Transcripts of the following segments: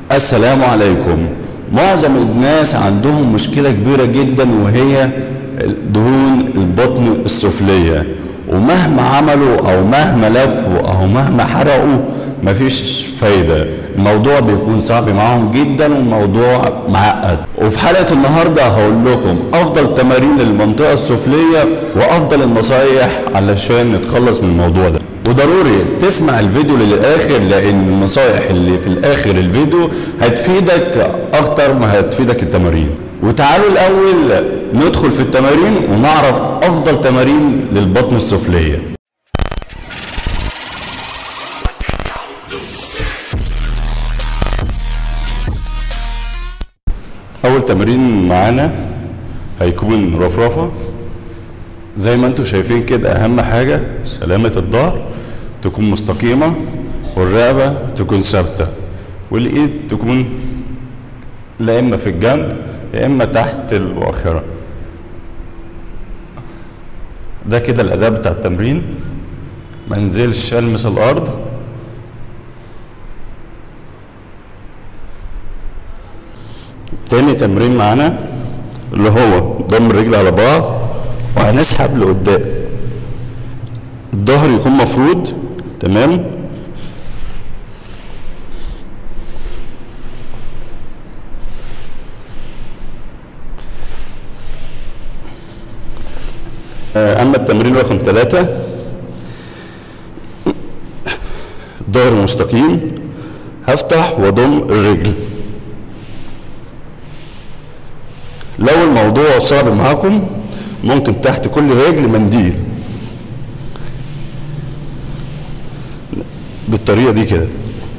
السلام عليكم معظم الناس عندهم مشكلة كبيرة جدا وهي دهون البطن السفلية ومهما عملوا او مهما لفوا او مهما حرقوا مفيش فايدة الموضوع بيكون صعب معاهم جدا والموضوع معقد وفي حلقة النهاردة هقول لكم افضل تمارين للمنطقة السفلية وافضل النصايح علشان نتخلص من الموضوع ده وضروري تسمع الفيديو للاخر لان النصايح اللي في الاخر الفيديو هتفيدك اكتر ما هتفيدك التمارين وتعالوا الاول ندخل في التمارين ونعرف افضل تمارين للبطن السفليه اول تمرين معانا هيكون رفرفه زي ما انتم شايفين كده اهم حاجه سلامه الظهر تكون مستقيمه والرقبه تكون ثابته والايد تكون لا اما في الجنب يا اما تحت المؤخره ده كده الاداء بتاع التمرين ما انزلش المس الارض تاني تمرين معانا اللي هو ضم الرجل على بعض وهنسحب لقدام الظهر يكون مفرود تمام اما التمرين رقم ثلاثة ظهر مستقيم هفتح واضم الرجل لو الموضوع صعب معاكم ممكن تحت كل رجل منديل بالطريقة دي كده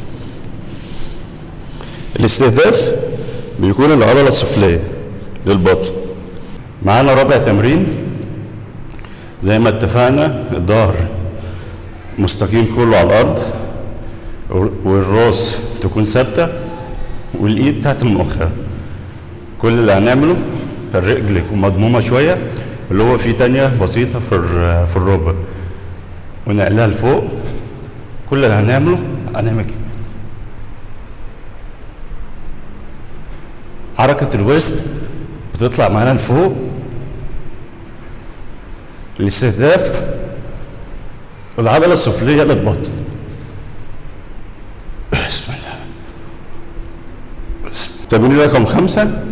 الاستهداف بيكون العضلة السفلية للبطن معانا رابع تمرين زي ما اتفقنا الظهر مستقيم كله على الارض والراس تكون ثابته والايد تحت المؤخره كل اللي هنعمله الرجل يكون مضمومه شويه اللي هو فيه تانية بسيطه في في الركبه ونقلها لفوق كل اللي هنعمله هنعمل كده حركه الوسط بتطلع معانا لفوق الاستهداف العضله السفليه للبطن بسم الله بسم تمرين رقم خمسة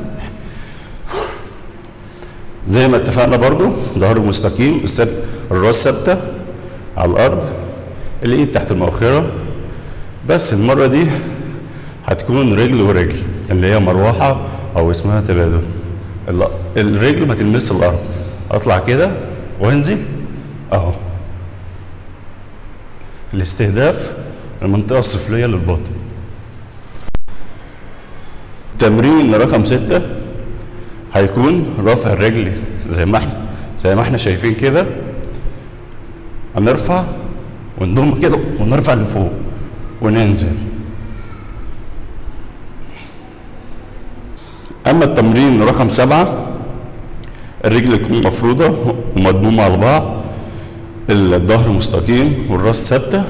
زي ما اتفقنا برضو ظهر مستقيم السبت الراس ثابتة على الأرض الإيد تحت المؤخرة بس المرة دي هتكون رجل ورجل اللي هي مروحة أو اسمها تبادل الرجل ما تلمس الأرض أطلع كده وانزل اهو الاستهداف المنطقة السفلية للبطن تمرين رقم ستة هيكون رفع الرجل زي ما احنا زي ما احنا شايفين كده هنرفع ونضم كده ونرفع لفوق وننزل اما التمرين رقم سبعة الرجل تكون مفروضة ومضمومة على بعض الظهر مستقيم والراس ثابتة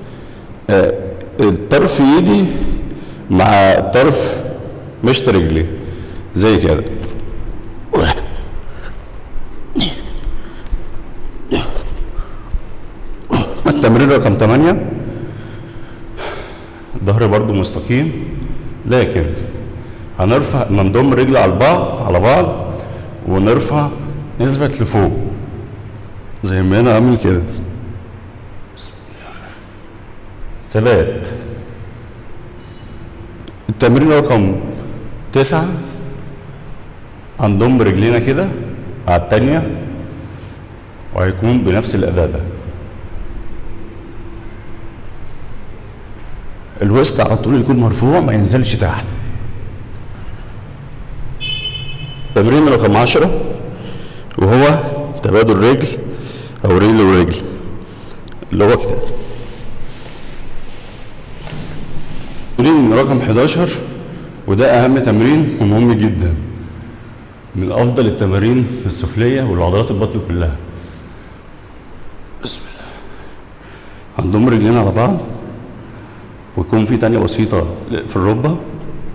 الطرف ايدي مع طرف مشط رجلي زي كده التمرين رقم 8 الظهر برضو مستقيم لكن هنرفع نضم رجل على بعض على بعض ونرفع نثبت لفوق زي ما انا عامل كده ثبات التمرين رقم تسعة هنضم رجلينا كده على التانية وهيكون بنفس الأداء ده الوسط على طول يكون مرفوع ما ينزلش تحت تمرين رقم عشرة وهو تبادل رجل أو رجل ورجل اللي هو كده تمرين رقم 11 وده أهم تمرين ومهم جدا من أفضل التمارين السفلية والعضلات البطن كلها بسم الله هنضم رجلينا على بعض ويكون في تانية بسيطة في الركبة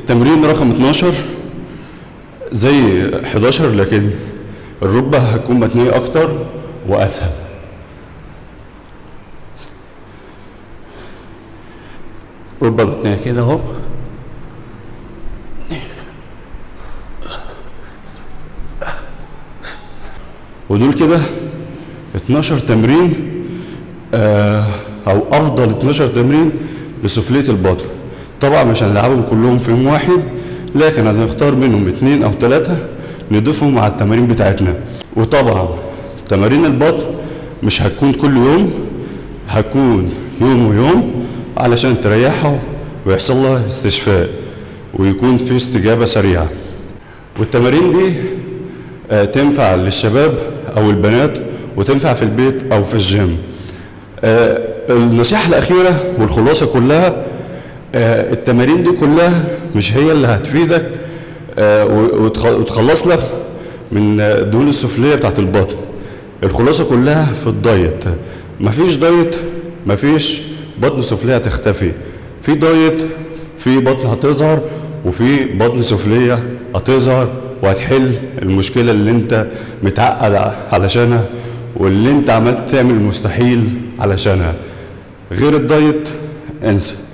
التمرين رقم 12 زي 11 لكن الركبة هتكون متنية أكتر وأسهل ركبة متنية كده أهو ودول كده 12 تمرين آه او افضل 12 تمرين لسفليه البطن طبعا مش هنلعبهم كلهم في يوم واحد لكن هنختار منهم اثنين او ثلاثه نضيفهم مع التمارين بتاعتنا وطبعا تمارين البطن مش هتكون كل يوم هتكون يوم ويوم علشان تريحها ويحصل لها استشفاء ويكون في استجابه سريعه والتمارين دي آه، تنفع للشباب او البنات وتنفع في البيت او في الجيم آه، النصيحه الاخيره والخلاصه كلها آه، التمارين دي كلها مش هي اللي هتفيدك آه، وتخ- وتخلص لك من آه، الدهون السفليه بتاعت البطن الخلاصه كلها في الدايت مفيش دايت مفيش بطن سفليه هتختفي في دايت في بطن هتظهر وفي بطن سفليه هتظهر وهتحل المشكله اللي انت متعقد ع- علشانها واللي انت عملت تعمل المستحيل علشانها غير الدايت انسى